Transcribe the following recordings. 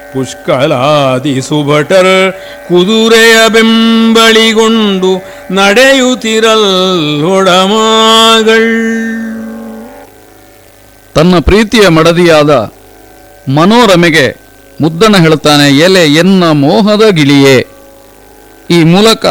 ಪುಷ್ಕಲಾದಿ ಸುಭಟರ್ ಕುದುರೆಯ ಬೆಂಬಳಿಗೊಂಡು ನಡೆಯುತ್ತಿರಲ್ಲೊಡಮಾಗಳ್ ತನ್ನ ಪ್ರೀತಿಯ ಮಡದಿಯಾದ ಮನೋರಮೆಗೆ ಮುದ್ದಣ ಹೇಳುತ್ತಾನೆ ಎಲೆ ಎನ್ನ ಮೋಹದ ಗಿಳಿಯೇ ಈ ಮೂಲಕ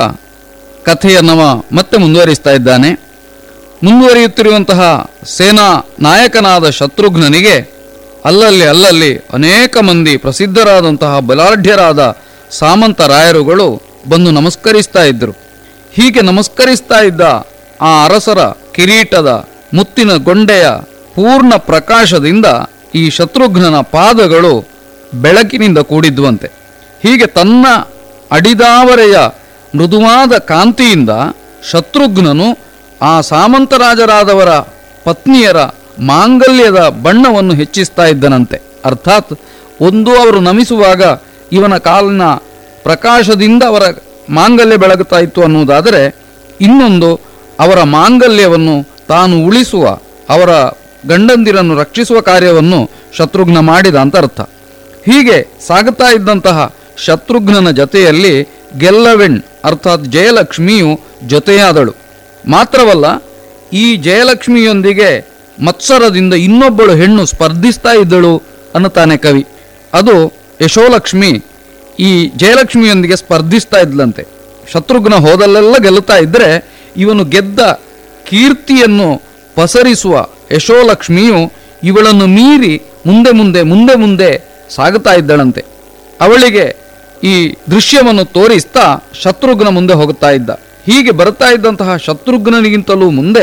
ಕಥೆಯನ್ನವ ಮತ್ತೆ ಮುಂದುವರಿಸ್ತಾ ಇದ್ದಾನೆ ಮುಂದುವರಿಯುತ್ತಿರುವಂತಹ ಸೇನಾ ನಾಯಕನಾದ ಶತ್ರುಘ್ನನಿಗೆ ಅಲ್ಲಲ್ಲಿ ಅಲ್ಲಲ್ಲಿ ಅನೇಕ ಮಂದಿ ಪ್ರಸಿದ್ಧರಾದಂತಹ ಬಲಾಢ್ಯರಾದ ಸಾಮಂತ ರಾಯರುಗಳು ಬಂದು ನಮಸ್ಕರಿಸ್ತಾ ಇದ್ದರು ಹೀಗೆ ನಮಸ್ಕರಿಸ್ತಾ ಇದ್ದ ಆ ಅರಸರ ಕಿರೀಟದ ಮುತ್ತಿನ ಗೊಂಡೆಯ ಪೂರ್ಣ ಪ್ರಕಾಶದಿಂದ ಈ ಶತ್ರುಘ್ನನ ಪಾದಗಳು ಬೆಳಕಿನಿಂದ ಕೂಡಿದ್ವಂತೆ ಹೀಗೆ ತನ್ನ ಅಡಿದಾವರೆಯ ಮೃದುವಾದ ಕಾಂತಿಯಿಂದ ಶತ್ರುಘ್ನನು ಆ ಸಾಮಂತರಾಜರಾದವರ ಪತ್ನಿಯರ ಮಾಂಗಲ್ಯದ ಬಣ್ಣವನ್ನು ಹೆಚ್ಚಿಸ್ತಾ ಇದ್ದನಂತೆ ಅರ್ಥಾತ್ ಒಂದು ಅವರು ನಮಿಸುವಾಗ ಇವನ ಕಾಲಿನ ಪ್ರಕಾಶದಿಂದ ಅವರ ಮಾಂಗಲ್ಯ ಬೆಳಗುತ್ತಾ ಇತ್ತು ಅನ್ನುವುದಾದರೆ ಇನ್ನೊಂದು ಅವರ ಮಾಂಗಲ್ಯವನ್ನು ತಾನು ಉಳಿಸುವ ಅವರ ಗಂಡಂದಿರನ್ನು ರಕ್ಷಿಸುವ ಕಾರ್ಯವನ್ನು ಶತ್ರುಘ್ನ ಮಾಡಿದ ಅಂತ ಅರ್ಥ ಹೀಗೆ ಸಾಗುತ್ತಾ ಇದ್ದಂತಹ ಶತ್ರುಘ್ನನ ಜೊತೆಯಲ್ಲಿ ಗೆಲ್ಲವೆಣ್ ಅರ್ಥಾತ್ ಜಯಲಕ್ಷ್ಮಿಯು ಜೊತೆಯಾದಳು ಮಾತ್ರವಲ್ಲ ಈ ಜಯಲಕ್ಷ್ಮಿಯೊಂದಿಗೆ ಮತ್ಸರದಿಂದ ಇನ್ನೊಬ್ಬಳು ಹೆಣ್ಣು ಸ್ಪರ್ಧಿಸ್ತಾ ಇದ್ದಳು ಅನ್ನುತ್ತಾನೆ ಕವಿ ಅದು ಯಶೋಲಕ್ಷ್ಮಿ ಈ ಜಯಲಕ್ಷ್ಮಿಯೊಂದಿಗೆ ಸ್ಪರ್ಧಿಸ್ತಾ ಇದ್ಲಂತೆ ಶತ್ರುಘ್ನ ಹೋದಲ್ಲೆಲ್ಲ ಗೆಲ್ಲುತ್ತಾ ಇದ್ದರೆ ಇವನು ಗೆದ್ದ ಕೀರ್ತಿಯನ್ನು ಪಸರಿಸುವ ಯಶೋಲಕ್ಷ್ಮಿಯು ಇವಳನ್ನು ಮೀರಿ ಮುಂದೆ ಮುಂದೆ ಮುಂದೆ ಮುಂದೆ ಸಾಗುತ್ತಾ ಇದ್ದಳಂತೆ ಅವಳಿಗೆ ಈ ದೃಶ್ಯವನ್ನು ತೋರಿಸ್ತಾ ಶತ್ರುಘ್ನ ಮುಂದೆ ಹೋಗುತ್ತಾ ಇದ್ದ ಹೀಗೆ ಬರ್ತಾ ಇದ್ದಂತಹ ಶತ್ರುಘ್ನನಿಗಿಂತಲೂ ಮುಂದೆ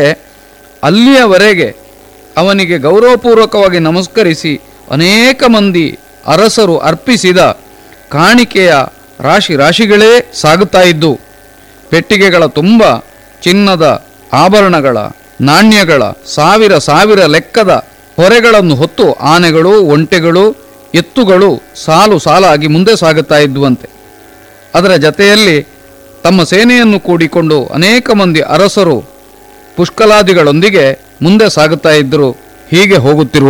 ಅಲ್ಲಿಯವರೆಗೆ ಅವನಿಗೆ ಗೌರವಪೂರ್ವಕವಾಗಿ ನಮಸ್ಕರಿಸಿ ಅನೇಕ ಮಂದಿ ಅರಸರು ಅರ್ಪಿಸಿದ ಕಾಣಿಕೆಯ ರಾಶಿ ರಾಶಿಗಳೇ ಸಾಗುತ್ತಾ ಇದ್ದು ಪೆಟ್ಟಿಗೆಗಳ ತುಂಬ ಚಿನ್ನದ ಆಭರಣಗಳ ನಾಣ್ಯಗಳ ಸಾವಿರ ಸಾವಿರ ಲೆಕ್ಕದ ಹೊರೆಗಳನ್ನು ಹೊತ್ತು ಆನೆಗಳು ಒಂಟೆಗಳು ಎತ್ತುಗಳು ಸಾಲು ಸಾಲಾಗಿ ಮುಂದೆ ಸಾಗುತ್ತಾ ಇದ್ದುವಂತೆ ಅದರ ಜತೆಯಲ್ಲಿ ತಮ್ಮ ಸೇನೆಯನ್ನು ಕೂಡಿಕೊಂಡು ಅನೇಕ ಮಂದಿ ಅರಸರು ಪುಷ್ಕಲಾದಿಗಳೊಂದಿಗೆ ಮುಂದೆ ಸಾಗುತ್ತಾ ಇದ್ದರು ಹೀಗೆ ಹೋಗುತ್ತಿರುವ